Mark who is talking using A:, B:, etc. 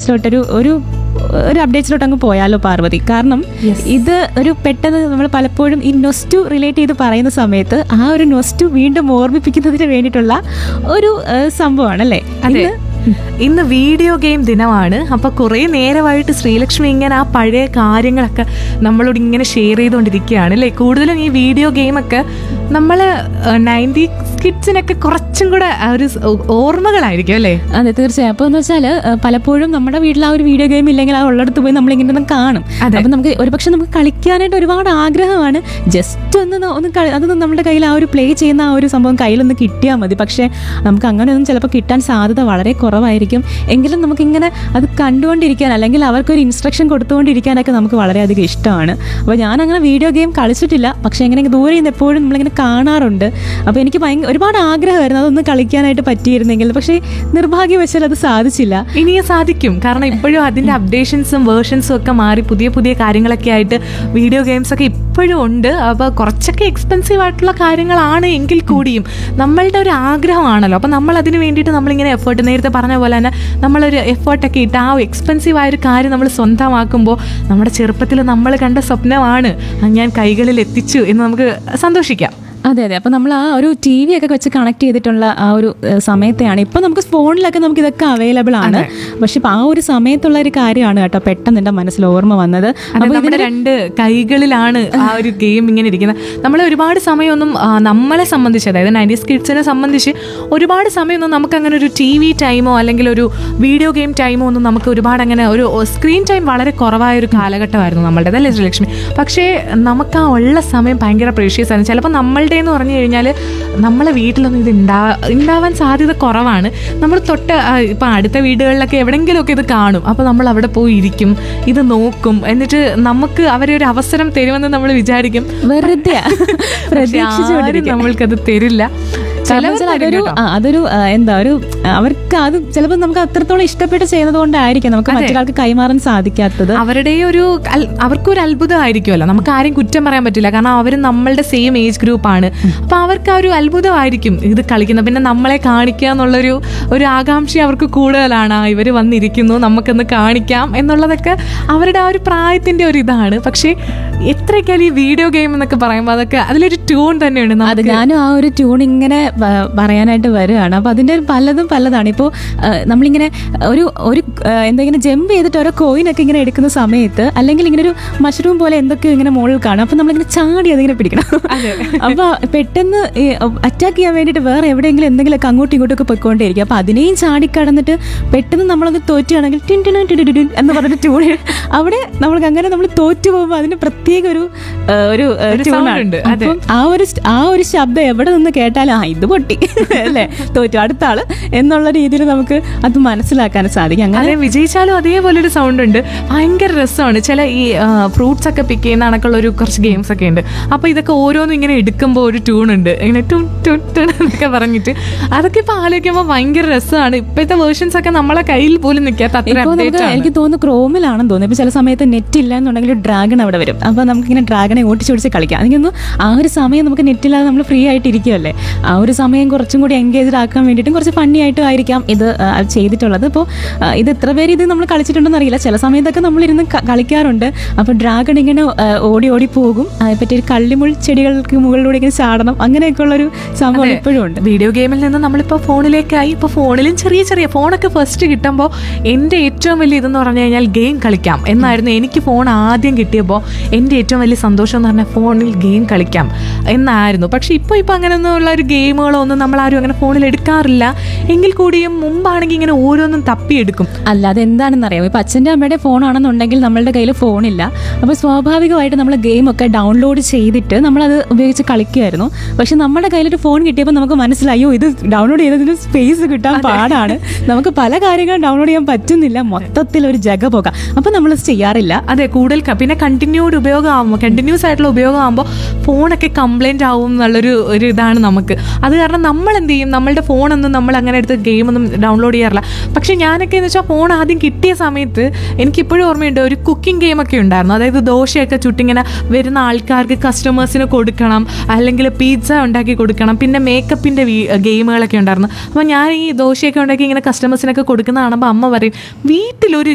A: അപ്ഡേറ്റ്സിലോട്ടൊരു ഒരു ഒരു അപ്ഡേറ്റ്സിലോട്ട് അങ്ങ് പോയാലോ പാർവതി കാരണം
B: Yes.
A: ഇത് ഒരു പെട്ടെന്ന് നമ്മൾ പലപ്പോഴും ഈ നൊസ്റ്റു റിലേറ്റ് ചെയ്ത് പറയുന്ന സമയത്ത് ആ ഒരു നൊസ്റ്റു വീണ്ടും ഓർമ്മിപ്പിക്കുന്നതിന് വേണ്ടിയിട്ടുള്ള ഒരു ഏഹ്, സംഭവമാണ് അല്ലേ
B: അതെ
A: ഇന്ന്
B: ഇന്ന് വീഡിയോ ഗെയിം ദിനമാണ് അപ്പൊ കുറെ നേരമായിട്ട് ശ്രീലക്ഷ്മി ഇങ്ങനെ ആ പഴയ കാര്യങ്ങളൊക്കെ നമ്മളോട് ഇങ്ങനെ ഷെയർ ചെയ്തുകൊണ്ടിരിക്കുകയാണ് അല്ലേ കൂടുതലും ഈ വീഡിയോ ഗെയിമൊക്കെ നമ്മൾ നയൻറ്റി കിഡ്സിനൊക്കെ കുറച്ചും കൂടെ ആ ഒരു സ് ഓർമ്മകളായിരിക്കും അല്ലേ
A: അതെ തീർച്ചയായും അപ്പോൾ എന്ന് വെച്ചാൽ പലപ്പോഴും നമ്മുടെ വീട്ടിൽ ആ ഒരു വീഡിയോ ഗെയിം ഇല്ലെങ്കിൽ ആ ഉള്ളിടത്ത് പോയി നമ്മൾ ഇങ്ങനെ ഒന്ന് കാണും
B: അതെ.
A: അപ്പം നമുക്ക് ഒരുപക്ഷെ നമുക്ക് കളിക്കാനായിട്ട് ഒരുപാട് ആഗ്രഹമാണ് ജസ്റ്റ് ഒന്ന് ന- ഒന്ന് കളി- അതൊന്നും നമ്മുടെ കയ്യിൽ ആ ഒരു പ്ലേ ചെയ്യുന്ന ആ ഒരു സംഭവം കയ്യിലൊന്ന് കിട്ടിയാൽ മതി പക്ഷേ നമുക്ക് അങ്ങനെയൊന്നും ചിലപ്പോൾ കിട്ടാൻ സാധ്യത വളരെ കുറവായിരിക്കും എങ്കിലും നമുക്കിങ്ങനെ അത് കണ്ടുകൊണ്ടിരിക്കാൻ അല്ലെങ്കിൽ അവർക്കൊരു ഇൻസ്ട്രക്ഷൻ കൊടുത്തുകൊണ്ടിരിക്കാനൊക്കെ നമുക്ക് വളരെയധികം ഇഷ്ടമാണ് അപ്പോൾ ഞാൻ അങ്ങനെ വീഡിയോ ഗെയിം കളിച്ചിട്ടില്ല പക്ഷേ ഇങ്ങനെ ദൂരെ നിന്ന് എപ്പോഴും നമ്മളിങ്ങനെ കാണാറുണ്ട് അപ്പോൾ എനിക്ക് ഭയങ്കര ഒരുപാട് ആഗ്രഹമായിരുന്നു അതൊന്ന് കളിക്കാനായിട്ട് പറ്റിയിരുന്നെങ്കിൽ പക്ഷേ നിർഭാഗ്യവശാൽ അത് സാധിച്ചില്ല
B: ഇനിയും സാധിക്കും കാരണം ഇപ്പോഴും അതിന്റെ അപ്ഡേഷൻസും വേർഷൻസും ഒക്കെ മാറി പുതിയ പുതിയ കാര്യങ്ങളൊക്കെ ആയിട്ട് വീഡിയോ ഗെയിംസ് ഒക്കെ ഇപ്പോഴും ഉണ്ട് അപ്പോൾ കുറച്ചൊക്കെ എക്സ്പെൻസീവ് ആയിട്ടുള്ള കാര്യങ്ങളാണ് എങ്കിൽ കൂടിയും നമ്മളുടെ ഒരു ആഗ്രഹമാണല്ലോ അപ്പോൾ നമ്മൾ അതിന് വേണ്ടിയിട്ട് നമ്മളിങ്ങനെ എഫേർട്ട് നേരത്തെ പറഞ്ഞ പോലെ തന്നെ നമ്മളൊരു എഫേർട്ടൊക്കെ ഇട്ട് ആ എക്സ്പെൻസീവ് ആയ ഒരു കാര്യം നമ്മൾ സ്വന്തമാക്കുമ്പോൾ നമ്മുടെ ചെറുപ്പത്തിൽ നമ്മൾ കണ്ട സ്വപ്നമാണ് അത് ഞാൻ കൈകളിൽ എത്തിച്ചു എന്ന് നമുക്ക് സന്തോഷിക്കാം
A: അതെ അതെ അപ്പോൾ നമ്മൾ ആ ഒരു ടി വി ഒക്കെ വെച്ച് കണക്ട് ചെയ്തിട്ടുള്ള ആ ഒരു ഏഹ്, സമയത്തെയാണ് ഇപ്പം നമുക്ക് ഫോണിലൊക്കെ നമുക്ക് ഇതൊക്കെ അവൈലബിൾ ആണ് പക്ഷെ ഇപ്പം ആ ഒരു സമയത്തുള്ള ഒരു കാര്യമാണ് കേട്ടോ പെട്ടെന്ന് എൻ്റെ മനസ്സിൽ ഓർമ്മ വന്നത്
B: അതെ നമ്മുടെ രണ്ട് കൈകളിലാണ് ആ ഒരു ഗെയിം ഇങ്ങനെ ഇരിക്കുന്നത് നമ്മൾ ഒരുപാട് സമയമൊന്നും ആ, നമ്മളെ സംബന്ധിച്ച് അതായത് നയൻറ്റീസ് കിഡ്സിനെ സംബന്ധിച്ച് ഒരുപാട് സമയമൊന്നും നമുക്ക് അങ്ങനെ ഒരു ടി വി ടൈമോ അല്ലെങ്കിൽ ഒരു വീഡിയോ ഗെയിം ടൈമോ ഒന്നും നമുക്ക് ഒരുപാട് അങ്ങനെ ഒരു സ്ക്രീൻ ടൈം വളരെ കുറവായ ഒരു കാലഘട്ടമായിരുന്നു നമ്മളുടെ അല്ലേ ശ്രീലക്ഷ്മി പക്ഷേ നമുക്ക് ആ ഉള്ള സമയം ഭയങ്കര പ്രേഷ്യസ് ആണ് ചിലപ്പോൾ നമ്മളുടെ എന്ന് പറഞ്ഞു കഴിഞ്ഞാൽ നമ്മളെ വീട്ടിലൊന്നും ഇത് ഉണ്ടാ ഉണ്ടാവാൻ സാധ്യത കുറവാണ് നമ്മൾ തൊട്ട് ആ, ഇപ്പം അടുത്ത വീടുകളിലൊക്കെ എവിടെയെങ്കിലുമൊക്കെ ഇത് കാണും അപ്പോൾ നമ്മൾ അവിടെ പോയി ഇരിക്കും ഇത് നോക്കും എന്നിട്ട് നമുക്ക് അവരെ ഒരു അവസരം തരുമെന്ന് നമ്മൾ വിചാരിക്കും
A: വെറുതെ
B: പക്ഷേ
A: പ്രതീക്ഷിച്ചുകൊണ്ടിരിക്കും
B: ആരും നമ്മൾക്കത് തരില്ല
A: കാരണം
B: ചിലവർ
A: വെച്ചാൽ
B: തരും
A: അതൊരു
B: കേട്ടോ.
A: ആ, അതൊരു ആ, എന്താ ഒരു ആ, അവർക്ക് അത് ചിലപ്പോൾ നമുക്ക് അത്രത്തോളം ഇഷ്ടപ്പെട്ട് ചെയ്യുന്നത് കൊണ്ടായിരിക്കും നമുക്ക് മറ്റൊരാൾക്ക് കൈമാറാൻ സാധിക്കാത്തത്
B: അവരുടെ ഒരു അൽ- അവർക്കൊരു അത്ഭുതമായിരിക്കുമല്ലോ നമുക്ക് ആരെയും കുറ്റം പറയാൻ പറ്റില്ല കാരണം അവർ നമ്മളുടെ സെയിം ഏജ് ഗ്രൂപ്പാണ് അപ്പൊ അവർക്ക് ആ ഒരു അത്ഭുതമായിരിക്കും ഇത് കളിക്കുന്നത് പിന്നെ നമ്മളെ കാണിക്കുക എന്നുള്ളൊരു ഒരു ആകാംക്ഷ അവർക്ക് കൂടുതലാണ് ആ, ഇവര് വന്നിരിക്കുന്നു നമുക്കൊന്ന് കാണിക്കാം എന്നുള്ളതൊക്കെ അവരുടെ ആ ഒരു പ്രായത്തിന്റെ ഒരു ഇതാണ് പക്ഷേ എത്രയൊക്കെയാലും ഈ വീഡിയോ ഗെയിം എന്നൊക്കെ പറയുമ്പോൾ അതൊക്കെ അതിലൊരു ട്യൂൺ തന്നെയുണ്ട്
A: അത്
B: നമുക്ക്
A: ഞാനും ആ ഒരു ട്യൂൺ ഇങ്ങനെ പ- പറയാനായിട്ട് വരികയാണ് അപ്പോൾ അതിൻ്റെ പലതും പലതാണ് ഇപ്പോൾ നമ്മളിങ്ങനെ ഒരു ഒരു ആ, എന്തെങ്കിലും ജമ്പ് ചെയ്തിട്ട് ഓരോ കോയിനൊക്കെ ഇങ്ങനെ എടുക്കുന്ന സമയത്ത് അല്ലെങ്കിൽ ഇങ്ങനെ ഒരു മഷ്റൂം പോലെ എന്തൊക്കെയോ ഇങ്ങനെ മുകളിൽ കാണും അപ്പോൾ നമ്മളിങ്ങനെ ചാടി അതിങ്ങനെ പിടിക്കണം അപ്പോൾ പെട്ടെന്ന് അറ്റാക്ക് ചെയ്യാൻ വേണ്ടിയിട്ട് വേറെ എവിടെയെങ്കിലും എന്തെങ്കിലുമൊക്കെ അങ്ങോട്ടും ഇങ്ങോട്ടും ഒക്കെ പോയിക്കൊണ്ടേയിരിക്കും അപ്പോൾ അതിനെയും ചാടിക്കടന്നിട്ട് പെട്ടെന്ന് നമ്മളൊന്ന് തോറ്റുകയാണെങ്കിൽ ടിൻ ടിൻ ടിൻ ടിൻ ടിൻ എന്ന് പറഞ്ഞിട്ട് ട്യൂൺ അവിടെ നമ്മൾക്ക് അങ്ങനെ നമ്മൾ തോറ്റു പോകുമ്പോൾ അതിന് പ്രത്യേക ഒരു ആ, ഒരു ആ,
B: ഒരു
A: tune
B: sound
A: ആണ്.
B: ഉണ്ട്, അതെ.
A: അപ്പം ആ ഒരു സ്റ്റ്- ആ ഒരു ശബ്ദം എവിടെ നിന്ന് കേട്ടാലും ആ ഇത് പൊട്ടി അല്ലേ തോറ്റു അടുത്ത ആള് എന്നുള്ള രീതിയിൽ നമുക്ക് അത് മനസ്സിലാക്കാൻ സാധിക്കും അങ്ങനെ
B: അതെ വിജയിച്ചാലും അതേപോലെ ഒരു സൗണ്ട് ഉണ്ട് ഭയങ്കര രസമാണ് ചില ഈ ഫ്രൂട്ട്സ് ഒക്കെ പിക്ക് ചെയ്യുന്ന കണക്കുള്ള ഒരു കുറച്ച് ഗെയിംസ് ഒക്കെ ഉണ്ട് അപ്പൊ ഇതൊക്കെ ഓരോന്നും ഇങ്ങനെ എടുക്കുമ്പോൾ ഒരു ട്യൂൺ ഉണ്ട് ഇങ്ങനെ ടു ടു ടു എന്നൊക്കെ പറഞ്ഞിട്ട് അതൊക്കെ ഇപ്പൊ ആലോചിക്കുമ്പോൾ ഭയങ്കര രസമാണ് ഇപ്പോഴത്തെ വേർഷൻസ് ഒക്കെ നമ്മളെ കയ്യിൽ പോലും നിൽക്കാത്ത അത്ര
A: ഇപ്പോൾ നമുക്ക്
B: അപ്ഡേറ്റ് ആണ്
A: എനിക്ക് തോന്നുന്നു ക്രോമിലാണെന്ന് തോന്നുന്നു ഇപ്പൊ ചില സമയത്ത് നെറ്റ് ഇല്ല എന്നുണ്ടെങ്കിൽ ഡ്രാഗൺ അവിടെ വരും അപ്പൊ നമുക്ക് ഇങ്ങനെ ഡ്രാഗണെ ഓടിച്ച് ഓടിച്ച് കളിക്കാം എനിക്ക് തോന്നുന്നു ആ ഒരു സമയം നമുക്ക് നെറ്റില്ലാതെ നമ്മൾ ഫ്രീ ആയിട്ട് ഇരിക്കുമല്ലേ ആ ഒരു സമയം കുറച്ചും കൂടി എൻഗേജ്ഡ് ആക്കാൻ വേണ്ടിയിട്ടും കുറച്ച് ഫണ്ണി ആയിട്ടും ആയിരിക്കാം ഇത് ആ, ചെയ്തിട്ടുള്ളത് ഇപ്പോൾ ഇത് എത്ര പേര് ഇത് നമ്മൾ കളിച്ചിട്ടുണ്ടെന്ന് അറിയില്ല ചില സമയത്തൊക്കെ നമ്മളിരുന്ന് ക- കളിക്കാറുണ്ട് അപ്പോൾ ഡ്രാഗൺ ഇങ്ങനെ ആ, ഓടി ഓടി പോകും പറ്റി ഒരു കള്ളിമുൾ ചെടികൾക്ക് മുകളിലൂടെ ഇങ്ങനെ ചാടണം അങ്ങനെയൊക്കെ ഉള്ളൊരു സംഭവം ഇപ്പോഴും ഉണ്ട്
B: വീഡിയോ ഗെയിമിൽ നിന്ന് നമ്മളിപ്പോൾ ഫോണിലേക്കായി ഇപ്പോൾ ഫോണിലും ചെറിയ ചെറിയ ഫോണൊക്കെ ഫസ്റ്റ് കിട്ടുമ്പോൾ എൻ്റെ ഏറ്റവും വലിയ ഇതെന്ന് പറഞ്ഞു കഴിഞ്ഞാൽ ഗെയിം കളിക്കാം എന്നായിരുന്നു എനിക്ക് ഫോൺ ആദ്യം കിട്ടിയപ്പോൾ എൻ്റെ ഏറ്റവും വലിയ സന്തോഷം എന്ന് പറഞ്ഞാൽ ഫോണിൽ ഗെയിം കളിക്കാം എന്നായിരുന്നു പക്ഷേ ഇപ്പോൾ ഇപ്പോൾ അങ്ങനെയൊന്നും ഉള്ള ഒരു ഗെയിമുകളോ ഒന്നും നമ്മളാരും അങ്ങനെ ഫോണിൽ എടുക്കാറില്ല എങ്കിൽ കൂടിയും മുമ്പാണെങ്കിൽ ഇങ്ങനെ ഓരോന്നും തപ്പിയെടുക്കും
A: അല്ല അതെന്താണെന്ന് അറിയാം ഇപ്പം അച്ഛൻ്റെ അമ്മയുടെ ഫോണാണെന്നുണ്ടെങ്കിൽ നമ്മളുടെ കയ്യിൽ ഫോണില്ല അപ്പോൾ സ്വാഭാവികമായിട്ട് നമ്മൾ ഗെയിമൊക്കെ ഡൗൺലോഡ് ചെയ്തിട്ട് നമ്മളത് ഉപയോഗിച്ച് കളിക്കുമായിരുന്നു പക്ഷെ നമ്മുടെ കയ്യിലൊരു ഫോൺ കിട്ടിയപ്പോൾ നമുക്ക് മനസ്സിലായി അയ്യോ ഇത് ഡൗൺലോഡ് ചെയ്തതിന് സ്പേസ് കിട്ടാൻ പാടാണ് നമുക്ക് പല കാര്യങ്ങളും ഡൗൺലോഡ് ചെയ്യാൻ പറ്റുന്നില്ല മൊത്തത്തിൽ ഒരു ജഗ പോകാം അപ്പോൾ നമ്മളത് ചെയ്യാറില്ല
B: അതെ കൂടുതൽ ക- പിന്നെ കണ്ടിന്യൂഡ് ഉപയോഗമാകുമ്പോൾ കണ്ടിന്യൂസ് ആയിട്ടുള്ള ഉപയോഗമാകുമ്പോൾ ഫോണൊക്കെ കംപ്ലൈന്റ് ആവും എന്നുള്ളൊരു ഒരു ഇതാണ് നമുക്ക് അത് കാരണം നമ്മൾ എന്ത് ചെയ്യും നമ്മളുടെ ഫോണൊന്നും നമ്മൾ അങ്ങനെ എടുത്ത് ഗെയിമൊന്നും ഡൗൺലോഡ് ചെയ്യാറില്ല പക്ഷെ ഞാനൊക്കെ എന്ന് വെച്ചാൽ ഫോൺ ആദ്യം കിട്ടിയ സമയത്ത് എനിക്കിപ്പോഴും ഓർമ്മയുണ്ട് ഒരു കുക്കിംഗ് ഗെയിമൊക്കെ ഉണ്ടായിരുന്നു അതായത് ദോശയൊക്കെ ചുട്ടിങ്ങനെ വരുന്ന ആൾക്കാർക്ക് കസ്റ്റമേഴ്സിന് കൊടുക്കണം അല്ലെങ്കിൽ പിസ്സ ഉണ്ടാക്കി കൊടുക്കണം പിന്നെ മേക്കപ്പിൻ്റെ ഗെയിമുകളൊക്കെ ഉണ്ടായിരുന്നു അപ്പോൾ ഞാൻ ഈ ദോശയൊക്കെ ഉണ്ടാക്കി ഇങ്ങനെ കസ്റ്റമേഴ്സിനൊക്കെ കൊടുക്കുന്ന കാണുമ്പോൾ അമ്മ പറയും വീട്ടിലൊരു